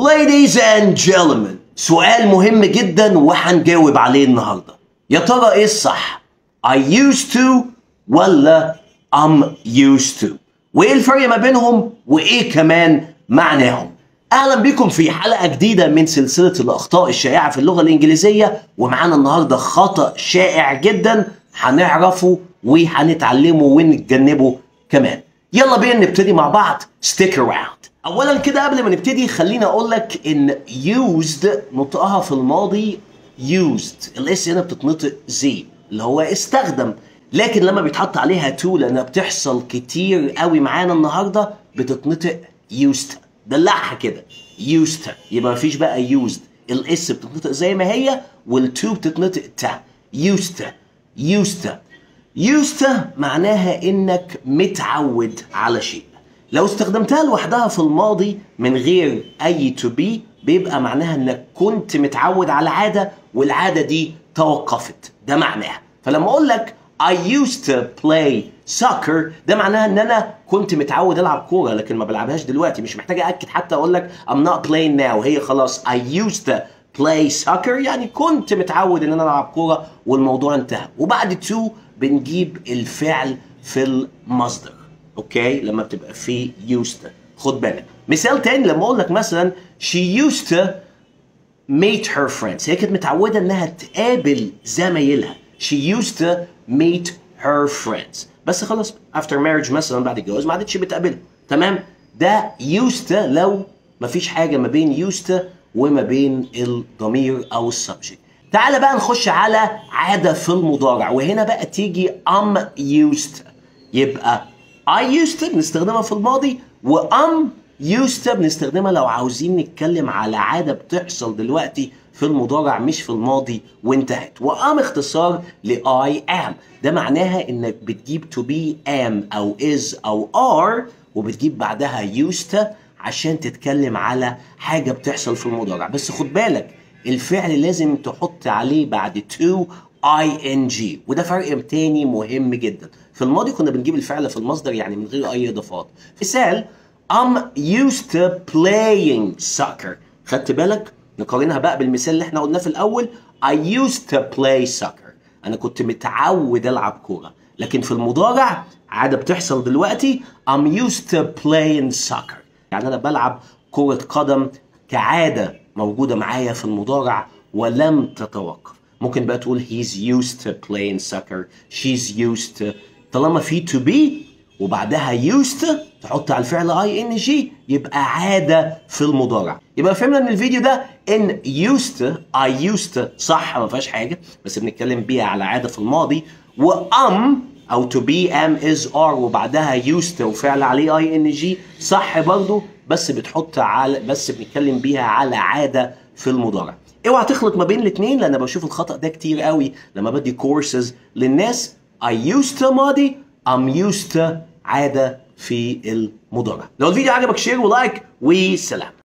Ladies and gentlemen سؤال مهم جدا وهنجاوب عليه النهارده يا ترى ايه الصح I used to ولا I'm used to وايه الفرق ما بينهم وايه كمان معناهم اهلا بكم في حلقه جديده من سلسله الاخطاء الشائعه في اللغه الانجليزيه ومعانا النهارده خطا شائع جدا هنعرفه وهنتعلمه ونتجنبه كمان يلا بينا نبتدي مع بعض stick around اولا كده قبل ما نبتدي خليني اقول لك ان used نطقها في الماضي used الاس هنا بتتنطق زي اللي هو استخدم لكن لما بيتحط عليها to لانها بتحصل كتير قوي معانا النهارده بتتنطق used دلعها كده used يبقى مفيش بقى used الاس بتتنطق زي ما هي والتو بتتنطق تا used used used معناها انك متعود على شيء لو استخدمتها لوحدها في الماضي من غير اي to be بيبقى معناها انك كنت متعود على عاده والعاده دي توقفت ده معناها فلما اقول لك I used to play soccer ده معناها ان انا كنت متعود العب كوره لكن ما بلعبهاش دلوقتي مش محتاج اكد حتى اقول لك I'm not playing now هي خلاص I used to play soccer يعني كنت متعود ان انا العب كوره والموضوع انتهى وبعد to بنجيب الفعل في المصدر اوكي لما بتبقى في used to خد بالك مثال تاني لما اقول لك مثلا she used to meet her friends هي كانت متعوده انها تقابل زمايلها she used to meet her friends بس خلاص after marriage مثلا بعد الجواز ما عادتش بتقابلها تمام ده used to لو ما فيش حاجه ما بين used to وما بين الضمير او السبجكت تعال بقى نخش على عاده في المضارع وهنا بقى تيجي am used to يبقى I used to بنستخدمها في الماضي و am used to بنستخدمها لو عاوزين نتكلم على عادة بتحصل دلوقتي في المضارع مش في الماضي وانتهت وام اختصار ل I am ده معناها انك بتجيب to be am او is او are وبتجيب بعدها used to عشان تتكلم على حاجة بتحصل في المضارع بس خد بالك الفعل لازم تحط عليه بعد to ing وده فرق تاني مهم جدا في الماضي كنا بنجيب الفعل في المصدر يعني من غير اي اضافات مثال I'm used to playing soccer خدت بالك نقارنها بقى بالمثال اللي احنا قلناه في الاول I used to play soccer انا كنت متعود العب كوره لكن في المضارع عاده بتحصل دلوقتي I'm used to playing soccer يعني انا بلعب كره قدم كعاده موجوده معايا في المضارع ولم تتوقف ممكن بقى تقول he's used to playing soccer she's used to طالما في to be وبعدها used to تحط على الفعل اي ان جي يبقى عاده في المضارع يبقى فهمنا ان الفيديو ده ان used to I used to صح ما فيهاش حاجه بس بنتكلم بيها على عاده في الماضي وام او to be am is are وبعدها used to وفعل عليه اي ان جي صح برضه بس بتحط على بس بنتكلم بيها على عاده في المضارع اوعى تخلط ما بين الاثنين لان بشوف الخطا ده كتير قوي لما بدي كورسز للناس I used to ماضي I'm used to عاده في المضارع لو الفيديو عجبك شير ولايك وسلام